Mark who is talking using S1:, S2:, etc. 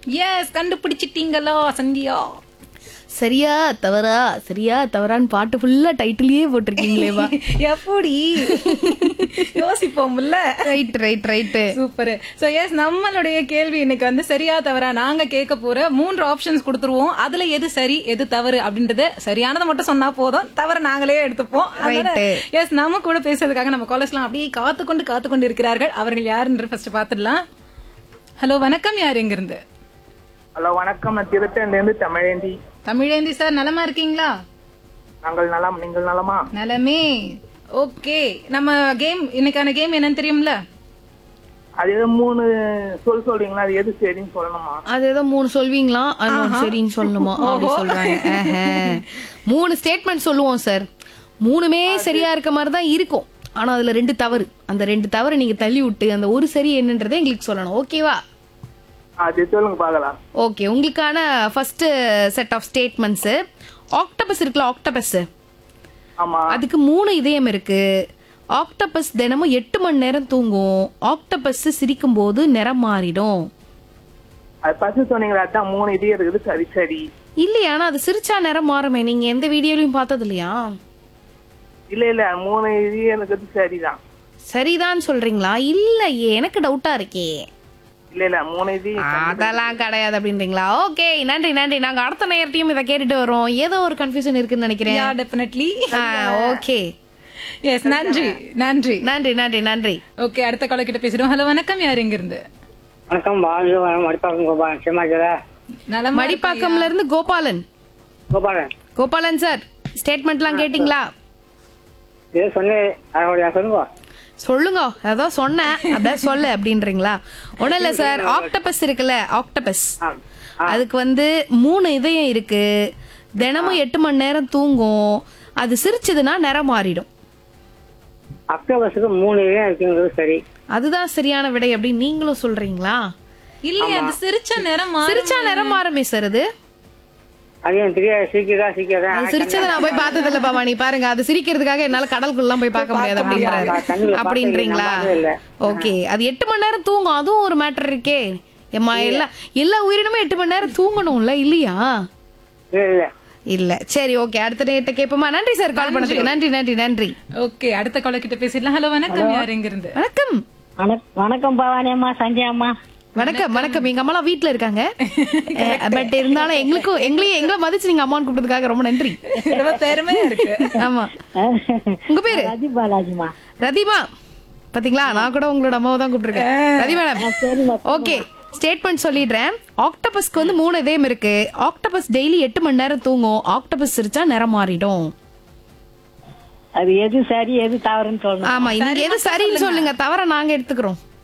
S1: S கண்டுபிடிச்சிட்டீங்களோ Sandhya
S2: சரியா தவறா சரியா தவறான்னு பாட்டு ஃபுல்லா டைட்டிலேயே போட்டிருக்கீங்களேவா
S1: எப்படி யோசிப்போம்ல
S2: right right right
S1: super so yes நம்மளுடைய கேள்வி இன்னைக்கு வந்து சரியா தவறா நாங்க கேட்க போற மூன்று ஆப்ஷன்ஸ் கொடுத்துருவோம் அதுல எது சரி எது தவறு அப்படின்றது சரியானதை மட்டும் சொன்னா போதும் தவறு நாங்களே எடுத்துப்போம்
S2: Right.
S1: எஸ் நம்ம கூட பேசுறதுக்காக நம்ம காலேஜ்லாம் அப்படியே காத்து கொண்டு காத்து கொண்டு இருக்கிறார்கள் அவர்கள் யாருன்ற ஃபர்ஸ்ட் பாத்துடலாம் ஹலோ வணக்கம் யார் எங்க இருந்து
S3: ஹலோ வணக்கம் நான் திருத்தணில இருந்து தமிழேந்தி
S1: தமிழேந்தி சார் நலமா இருக்கீங்களா
S3: நாங்கள் நலம் நீங்கள் நலமா
S1: நலமே ஓகே நம்ம கேம் இன்னைக்கான கேம் என்னன்னு தெரியும்ல
S3: அது ஏதோ மூணு சொல் சொல்றீங்களா அது எது சரின்னு சொல்லணுமா
S2: அது ஏதோ மூணு சொல்வீங்களா அது ஒண்ணு சரின்னு சொல்லணுமா அப்படி சொல்றாங்க ஆஹா. மூணு ஸ்டேட்மெண்ட் சொல்லுவோம் சார் மூணுமே சரியா இருக்க மாதிரி தான் இருக்கும் ஆனா அதுல ரெண்டு தவறு அந்த ரெண்டு தவறு நீங்க தள்ளி விட்டு அந்த ஒரு சரி என்னன்றதை எங்களுக்கு சொல்லணும் ஓகேவா
S3: அது சொல்லுங்க பார்க்கலாம்
S2: ஓகே உங்களுக்கான first set of statements octopus இருக்குல்ல ஆக்டபஸ்
S3: ஆமா
S2: அதுக்கு மூணு இதயம் இருக்கு ஆக்டபஸ் தினமும் எட்டு மணி நேரம் தூங்கும் ஆக்டபஸ் சிரிக்கும் போது நிறம் மாறிடும்
S3: அது ஃபர்ஸ்ட் சொன்னீங்களா அதான் மூணு இது இருக்குது சரி சரி
S2: இல்லையா ஆனா அது சிரிச்சா நிறம் மாறுமே நீங்க எந்த வீடியோலயும் பார்த்தது இல்லையா
S3: இல்ல இல்ல மூணு இது இருக்குது சரிதான்
S2: சரிதான் சொல்றீங்களா இல்லையே எனக்கு டவுட்டா இருக்கே
S3: இல்ல இல்ல மூணு இது
S2: அதெல்லாம் கிடையாது அப்படின்றீங்களா ஓகே நன்றி நன்றி நாங்க அடுத்த நேரத்தையும் இதை கேட்டுட்டு வரோம் ஏதோ ஒரு கன்ஃபியூஷன் இருக்குன்னு நினைக்கிறேன்
S1: யா டெஃபினெட்லி
S2: ஓகே
S1: எஸ் நன்றி நன்றி
S2: நன்றி நன்றி நன்றி
S1: ஓகே அடுத்த கால கிட்ட பேசிடுவோம் ஹலோ வணக்கம் யார் எங்க இருந்து
S4: வணக்கம் பாலு மடிப்பாக்கம் கோபாலன் சிம்மாஜரா
S1: நலமா
S2: மடிப்பாக்கம்ல இருந்து கோபாலன்
S4: கோபாலன்
S2: கோபாலன் சார் ஸ்டேட்மெண்ட்லாம் கேட்டிங்களா
S4: ஏதோ சொன்னேன் அதோட சொல்லுங்க
S2: சொல்லுங்க ஏதோ சொன்னேன் அதான் சொல்லு அப்படின்றீங்களா ஒண்ணும் இல்ல சார் ஆக்டபஸ் இருக்குல்ல ஆக்டபஸ்
S4: ஆ
S2: அதுக்கு வந்து மூணு இதயம் இருக்கு தினமும் எட்டு மணி நேரம் தூங்கும் அது சிரிச்சதுன்னா நிறம் மாறிடும்
S4: அக்டோபர்ஸுக்கு மூணு இதயம் இருக்குங்கிறது சரி
S2: அதுதான் சரியான விடை அப்படின்னு நீங்களும் சொல்றீங்களா
S1: இல்லையே அது சிரிச்ச நேரம் மாறும்.
S2: சிரிச்சா நிறம் மாறுமே சார் அது
S4: அது எனக்கு தெரியாது சீக்கிரதா சீக்கிரதா
S2: அது சிரிச்சதை நான் போய் பார்த்தது இல்ல பாமா நீ பாருங்க அது சிரிக்கிறதுக்காக என்னால கடலுக்குள்ள போய் பார்க்க முடியாது அப்படின்றாரு
S4: நான் கண்ணுல
S2: அப்படின்றீங்களா
S4: பார்த்தது இல்ல.
S2: ஓகே அது எட்டு மணி நேரம் தூங்கும் அதுவும் ஒரு மேட்டர் இருக்கே எம்மா எல்லா எல்லா உயிரினமும் எட்டு மணி நேரம் தூங்கணும்ல இல்லையா
S4: இல்ல இல்ல
S2: இல்ல சரி ஓகே அடுத்த நேரத்தை கேட்போமா நன்றி சார் கால் பண்ணதுக்கு நன்றி நன்றி நன்றி
S1: ஓகே அடுத்த கால கிட்ட பேசிடலாம் ஹலோ வணக்கம் யார் எங்க இருந்து
S2: வணக்கம்
S4: வணக்கம் பவானி அம்மா சஞ்சய் அம்மா
S2: வணக்கம் வணக்கம் எங்க அம்மாலாம் வீட்ல இருக்காங்க பட் இருந்தாலும் எங்களுக்கும் எங்களையும் எங்களை மதிச்சு நீங்க அம்மான்னு கூப்பிட்டதுக்காக ரொம்ப நன்றி
S1: ரொம்ப பெருமையா இருக்கு
S2: ஆமா உங்க பேரு
S4: ராஜி பாலாஜிமா
S2: ரதிமா பாத்தீங்களா நான் கூட உங்களோட அம்மாவை தான் கூப்பிட்டுருக்கேன் ரதி மேடம் ஓகே ஸ்டேட்மெண்ட் சொல்லிடுறேன் ஆக்டபஸ்க்கு வந்து மூணு இதயம் இருக்கு ஆக்டபஸ் டெய்லி எட்டு மணி நேரம் தூங்கும் ஆக்டபஸ் சிரிச்சா நிறம் மாறிடும்
S4: அது எது சரி எது தவறுன்னு சொல்லணும்
S2: ஆமா நீங்க எது சரின்னு சொல்லுங்க தவிர நாங்க எடுத்துக்கிறோம்